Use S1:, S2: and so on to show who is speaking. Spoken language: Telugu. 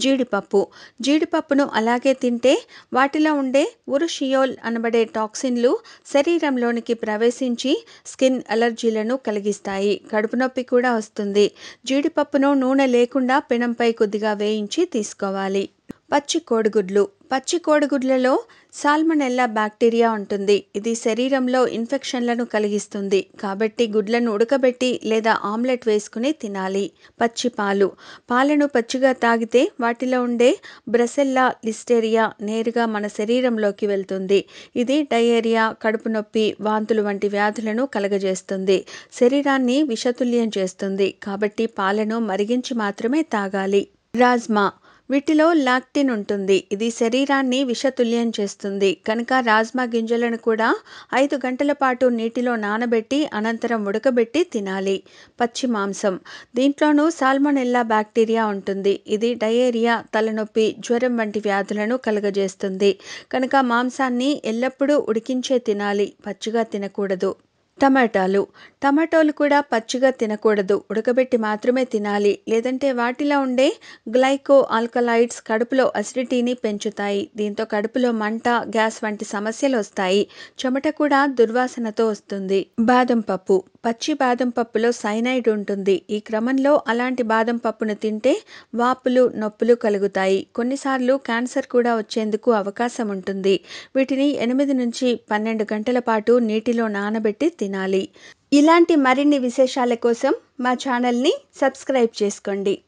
S1: జీడిపప్పు జీడిపప్పును అలాగే తింటే వాటిలో ఉండే ఉరుషియోల్ అనబడే టాక్సిన్లు శరీరంలోనికి ప్రవేశించి స్కిన్ అలర్జీలను కలిగిస్తాయి కడుపు నొప్పి కూడా వస్తుంది జీడిపప్పును నూనె లేకుండా పెనంపై కొద్దిగా వేయించి తీసుకోవాలి పచ్చి కోడిగుడ్లు పచ్చి కోడిగుడ్లలో సాల్మనెల్లా బ్యాక్టీరియా ఉంటుంది ఇది శరీరంలో ఇన్ఫెక్షన్లను కలిగిస్తుంది కాబట్టి గుడ్లను ఉడకబెట్టి లేదా ఆమ్లెట్ వేసుకుని తినాలి పచ్చి పాలు పాలను పచ్చిగా తాగితే వాటిలో ఉండే బ్రసెల్లా లిస్టేరియా నేరుగా మన శరీరంలోకి వెళ్తుంది ఇది డయేరియా కడుపు నొప్పి వాంతులు వంటి వ్యాధులను కలగజేస్తుంది శరీరాన్ని విషతుల్యం చేస్తుంది కాబట్టి పాలను మరిగించి మాత్రమే తాగాలి రాజ్మా వీటిలో లాక్టిన్ ఉంటుంది ఇది శరీరాన్ని విషతుల్యం చేస్తుంది కనుక రాజ్మా గింజలను కూడా ఐదు గంటల పాటు నీటిలో నానబెట్టి అనంతరం ఉడకబెట్టి తినాలి పచ్చి మాంసం దీంట్లోనూ సాల్మొనెల్లా బ్యాక్టీరియా ఉంటుంది ఇది డయేరియా తలనొప్పి జ్వరం వంటి వ్యాధులను కలుగజేస్తుంది కనుక మాంసాన్ని ఎల్లప్పుడూ ఉడికించే తినాలి పచ్చిగా తినకూడదు టమాటాలు టమాటోలు కూడా పచ్చిగా తినకూడదు ఉడకబెట్టి మాత్రమే తినాలి లేదంటే వాటిలో ఉండే గ్లైకో ఆల్కలాయిడ్స్ కడుపులో అసిడిటీని పెంచుతాయి దీంతో కడుపులో మంట గ్యాస్ వంటి సమస్యలు వస్తాయి చెమట కూడా దుర్వాసనతో వస్తుంది బాదం పప్పు పచ్చి బాదం పప్పులో సైనైడ్ ఉంటుంది ఈ క్రమంలో అలాంటి బాదం పప్పును తింటే వాపులు నొప్పులు కలుగుతాయి కొన్నిసార్లు క్యాన్సర్ కూడా వచ్చేందుకు అవకాశం ఉంటుంది వీటిని ఎనిమిది నుంచి పన్నెండు గంటల పాటు నీటిలో నానబెట్టి తినాలి ఇలాంటి మరిన్ని విశేషాల కోసం మా ఛానల్ని సబ్స్క్రైబ్ చేసుకోండి